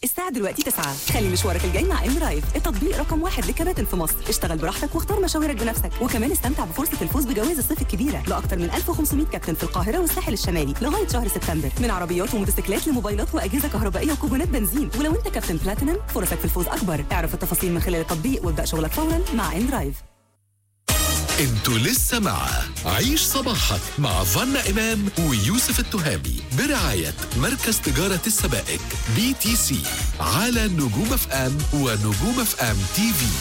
الساعة دلوقتي 9 خلي مشوارك الجاي مع ام رايف التطبيق رقم واحد للكباتن في مصر اشتغل براحتك واختار مشاويرك بنفسك وكمان استمتع بفرصة الفوز بجوائز الصيف الكبيرة لأكثر من 1500 كابتن في القاهرة والساحل الشمالي لغاية شهر سبتمبر من عربيات وموتوسيكلات لموبايلات وأجهزة كهربائية وكوبونات بنزين ولو أنت كابتن بلاتينم فرصك في الفوز أكبر اعرف التفاصيل من خلال التطبيق وابدأ شغلك فورا مع ام رايف انتوا لسه مع عيش صباحك مع فنا إمام ويوسف التهامي برعاية مركز تجارة السبائك بي تي سي على نجوم اف ام ونجوم اف ام تي في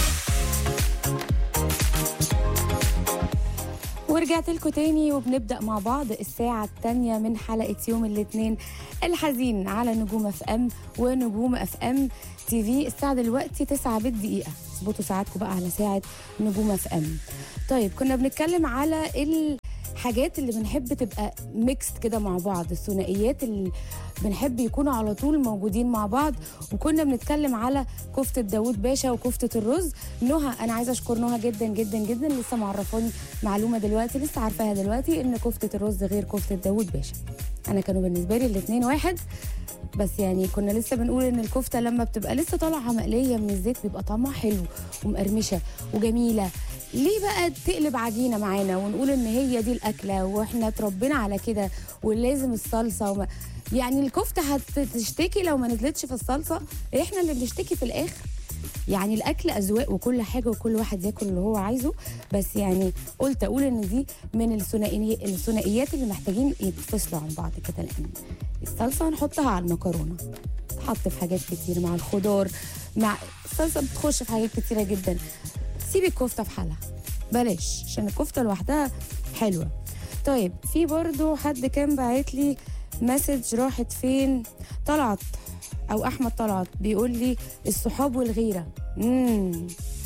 ورجعت لكم تاني وبنبدا مع بعض الساعه الثانيه من حلقه يوم الاثنين الحزين على نجوم اف ام ونجوم اف ام تي في الساعه دلوقتي 9 بالدقيقه اظبطوا ساعاتكم بقى على ساعه نجوم اف ام طيب كنا بنتكلم على الحاجات اللي بنحب تبقى ميكست كده مع بعض الثنائيات اللي بنحب يكونوا على طول موجودين مع بعض وكنا بنتكلم على كفته داوود باشا وكفته الرز نهى انا عايزه اشكر نهى جدا جدا جدا لسه معرفاني معلومه دلوقتي لسه عارفاها دلوقتي ان كفته الرز غير كفته داوود باشا انا كانوا بالنسبه لي الاثنين واحد بس يعني كنا لسه بنقول ان الكفته لما بتبقى لسه طالعه مقليه من الزيت بيبقى طعمها حلو ومقرمشه وجميله ليه بقى تقلب عجينه معانا ونقول ان هي دي الاكله واحنا اتربينا على كده ولازم الصلصه وما يعني الكفته هتشتكي لو ما نزلتش في الصلصه احنا اللي بنشتكي في الاخر يعني الاكل اذواق وكل حاجه وكل واحد ياكل اللي هو عايزه بس يعني قلت اقول ان دي من الثنائي الثنائيات اللي محتاجين يتفصلوا عن بعض كده لان الصلصه هنحطها على المكرونه تحط في حاجات كتير مع الخضار مع الصلصه بتخش في حاجات كتيره جدا سيبي الكفته في حالها بلاش عشان الكفته لوحدها حلوه طيب في برضو حد كان باعت لي مسج راحت فين طلعت او احمد طلعت بيقول لي الصحاب والغيره امم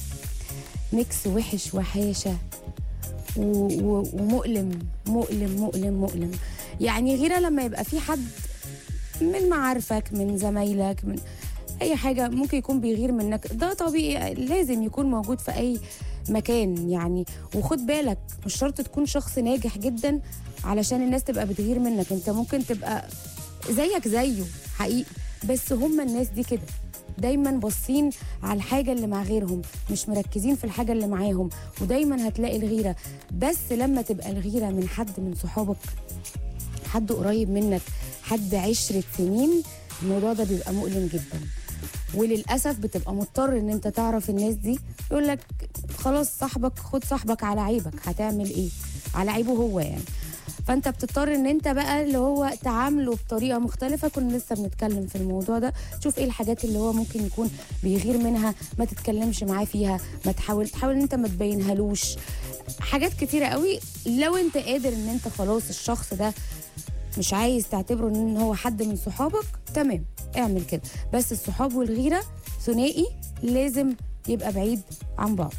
ميكس وحش وحاشه و... و... ومؤلم مؤلم مؤلم مؤلم يعني غيره لما يبقى في حد من معارفك من زمايلك من اي حاجه ممكن يكون بيغير منك ده طبيعي لازم يكون موجود في اي مكان يعني وخد بالك مش شرط تكون شخص ناجح جدا علشان الناس تبقى بتغير منك انت ممكن تبقى زيك زيه حقيقي بس هم الناس دي كده دايما باصين على الحاجه اللي مع غيرهم مش مركزين في الحاجه اللي معاهم ودايما هتلاقي الغيره بس لما تبقى الغيره من حد من صحابك حد قريب منك حد عشرة سنين الموضوع ده بيبقى مؤلم جدا وللاسف بتبقى مضطر ان انت تعرف الناس دي يقول لك خلاص صاحبك خد صاحبك على عيبك هتعمل ايه على عيبه هو يعني فانت بتضطر ان انت بقى اللي هو تعامله بطريقه مختلفه كنا لسه بنتكلم في الموضوع ده تشوف ايه الحاجات اللي هو ممكن يكون بيغير منها ما تتكلمش معاه فيها ما تحاول تحاول ان انت ما تبينهالوش حاجات كتيره قوي لو انت قادر ان انت خلاص الشخص ده مش عايز تعتبره ان هو حد من صحابك تمام اعمل كده بس الصحاب والغيره ثنائي لازم يبقى بعيد عن بعضه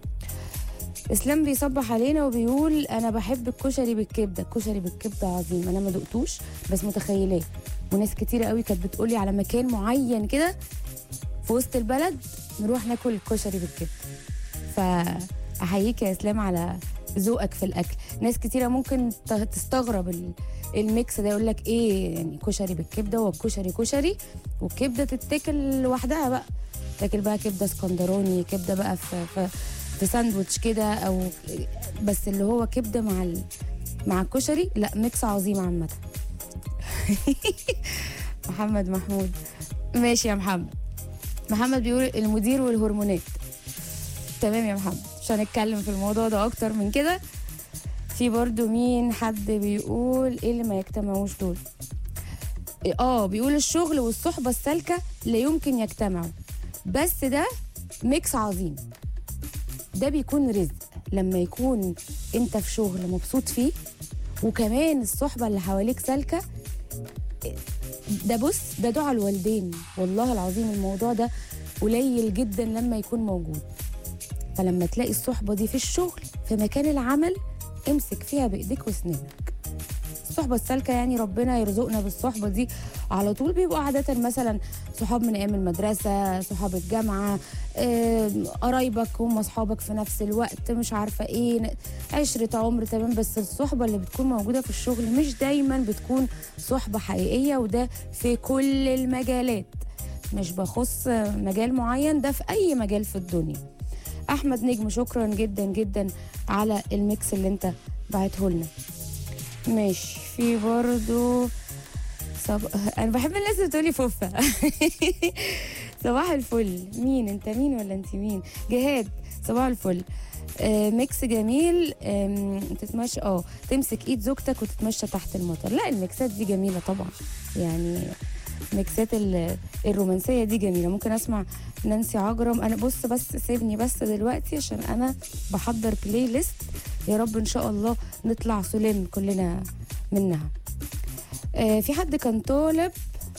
اسلام بيصبح علينا وبيقول انا بحب الكشري بالكبده الكشري بالكبده عظيم انا ما دقتوش بس متخيلاه وناس كتيره قوي كانت بتقولي على مكان معين كده في وسط البلد نروح ناكل الكشري بالكبده فاحييك يا اسلام على ذوقك في الاكل ناس كتيره ممكن ت- تستغرب ال- الميكس ده يقول لك ايه يعني كشري بالكبده والكشري كشري والكبده تتاكل لوحدها بقى تاكل بقى كبده اسكندراني كبده بقى في في, في ساندوتش كده او بس اللي هو كبده مع ال... مع الكشري لا ميكس عظيم عامه محمد محمود ماشي يا محمد محمد بيقول المدير والهرمونات تمام يا محمد مش هنتكلم في الموضوع ده اكتر من كده في برضو مين حد بيقول ايه اللي ما يجتمعوش دول اه بيقول الشغل والصحبة السالكة لا يمكن يجتمعوا بس ده ميكس عظيم ده بيكون رزق لما يكون انت في شغل مبسوط فيه وكمان الصحبة اللي حواليك سالكة ده بص ده دعاء الوالدين والله العظيم الموضوع ده قليل جدا لما يكون موجود فلما تلاقي الصحبة دي في الشغل في مكان العمل امسك فيها بايديك واسنانك الصحبة السالكة يعني ربنا يرزقنا بالصحبة دي على طول بيبقوا عادة مثلا صحاب من أيام المدرسة صحاب الجامعة آم، قرايبك هم أصحابك في نفس الوقت مش عارفة إيه ن- عشرة عمر تمام بس الصحبة اللي بتكون موجودة في الشغل مش دايما بتكون صحبة حقيقية وده في كل المجالات مش بخص مجال معين ده في اي مجال في الدنيا احمد نجم شكرا جدا جدا على الميكس اللي انت بعته لنا ماشي في برضو صب... انا بحب الناس اللي بتقولي فوفا صباح الفل مين انت مين ولا انت مين جهاد صباح الفل آه ميكس جميل آم، تتمشى اه تمسك ايد زوجتك وتتمشى تحت المطر لا الميكسات دي جميله طبعا يعني ميكسات ال- الرومانسيه دي جميله ممكن اسمع نانسي عجرم انا بص بس سيبني بس دلوقتي عشان انا بحضر بلاي ليست يا رب ان شاء الله نطلع سلم كلنا منها آه في حد كان طالب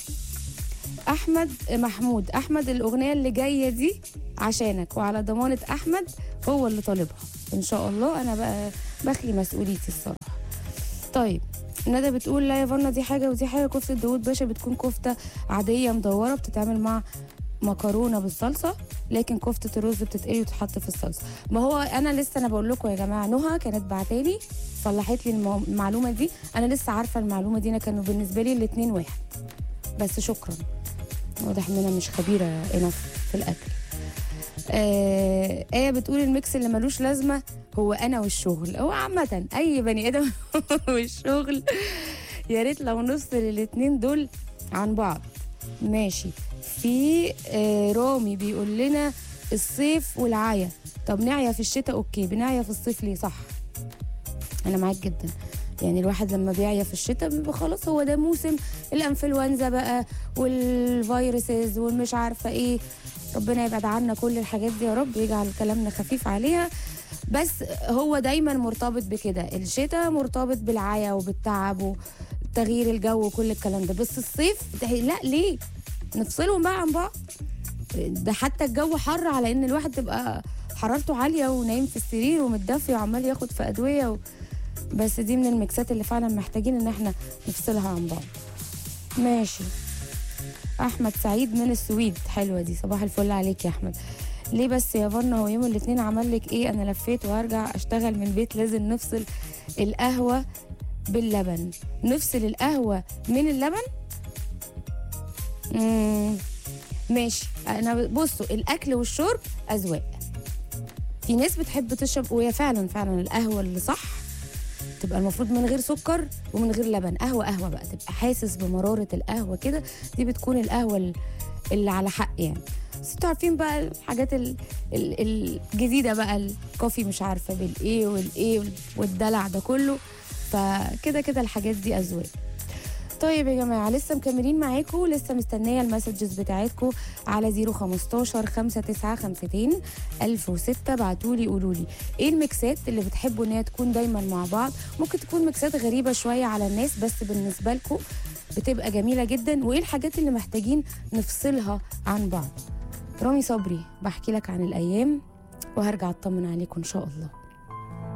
احمد محمود احمد الاغنيه اللي جايه دي عشانك وعلى ضمانه احمد هو اللي طالبها ان شاء الله انا بقى بخلي مسؤوليتي الصراحه طيب ندى بتقول لا يا فانا دي حاجه ودي حاجه كفته داوود باشا بتكون كفته عاديه مدوره بتتعمل مع مكرونه بالصلصه لكن كفته الرز بتتقلي وتتحط في الصلصه ما هو انا لسه انا بقول لكم يا جماعه نهى كانت بعتالي صلحت لي المو- المعلومه دي انا لسه عارفه المعلومه دي انا كانوا بالنسبه لي الاثنين واحد بس شكرا واضح ان انا مش خبيره انف في الاكل آه آية بتقول الميكس اللي ملوش لازمة هو أنا والشغل هو عامة أي بني آدم والشغل يا ريت لو نفصل الاتنين دول عن بعض ماشي في آه رامي بيقول لنا الصيف والعيا طب نعيا في الشتاء اوكي بنعيا في الصيف ليه صح انا معاك جدا يعني الواحد لما بيعيا في الشتاء بيبقى خلاص هو ده موسم الانفلونزا بقى والفيروسز والمش عارفه ايه ربنا يبعد عنا كل الحاجات دي يا رب يجعل كلامنا خفيف عليها بس هو دايما مرتبط بكده الشتاء مرتبط بالعيا وبالتعب وتغيير الجو وكل الكلام ده بس الصيف ده لا ليه نفصلهم بقى عن بعض ده حتى الجو حر على ان الواحد تبقى حرارته عاليه ونايم في السرير ومتدفي وعمال ياخد في ادويه و... بس دي من الميكسات اللي فعلا محتاجين ان احنا نفصلها عن بعض ماشي احمد سعيد من السويد حلوه دي صباح الفل عليك يا احمد ليه بس يا فنا هو يوم الاثنين عمل لك ايه انا لفيت وهرجع اشتغل من البيت لازم نفصل القهوه باللبن نفصل القهوه من اللبن مم. ماشي انا بصوا الاكل والشرب اذواق في ناس بتحب تشرب وهي فعلا فعلا القهوه اللي صح تبقى المفروض من غير سكر ومن غير لبن قهوه قهوه بقى تبقى حاسس بمراره القهوه كده دي بتكون القهوه ال- اللي على حق يعني بس انتوا عارفين بقى الحاجات ال- ال- الجديده بقى الكوفي مش عارفه بالايه والايه والدلع ده كله فكده كده الحاجات دي اذواق طيب يا جماعه لسه مكملين معاكم لسه مستنيه المسجز بتاعتكم على 015 5952 1006 بعتوا لي قولوا لي ايه الميكسات اللي بتحبوا ان هي تكون دايما مع بعض ممكن تكون ميكسات غريبه شويه على الناس بس بالنسبه لكم بتبقى جميله جدا وايه الحاجات اللي محتاجين نفصلها عن بعض رامي صبري بحكي لك عن الايام وهرجع اطمن عليكم ان شاء الله